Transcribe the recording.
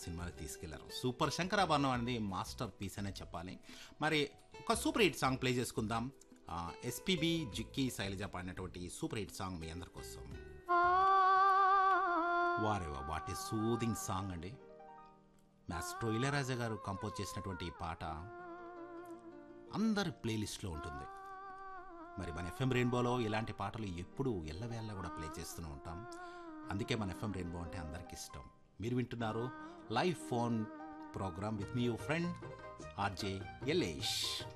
సినిమాకి తీసుకెళ్లారు సూపర్ శంకరాభరణం అనేది మాస్టర్ పీస్ అనే చెప్పాలి మరి ఒక సూపర్ హిట్ సాంగ్ ప్లే చేసుకుందాం ఎస్పీబి జిక్కి శైలజ పాడినటువంటి సూపర్ హిట్ సాంగ్ మీ అందరి కోసం వారే వాట్ ఈ సూదింగ్ సాంగ్ అండి మాస్ట్రో ఇళయరాజా గారు కంపోజ్ చేసినటువంటి ఈ పాట అందరి ప్లేలిస్ట్లో ఉంటుంది మరి మన ఎఫ్ఎం రెయిన్బోలో ఇలాంటి పాటలు ఎప్పుడు ఎల్లవేళ్ళ కూడా ప్లే చేస్తూనే ఉంటాం అందుకే మన ఎఫ్ఎం రెయిన్బో అంటే అందరికి ఇష్టం మీరు వింటున్నారు live phone program with me you friend RJ Yellesh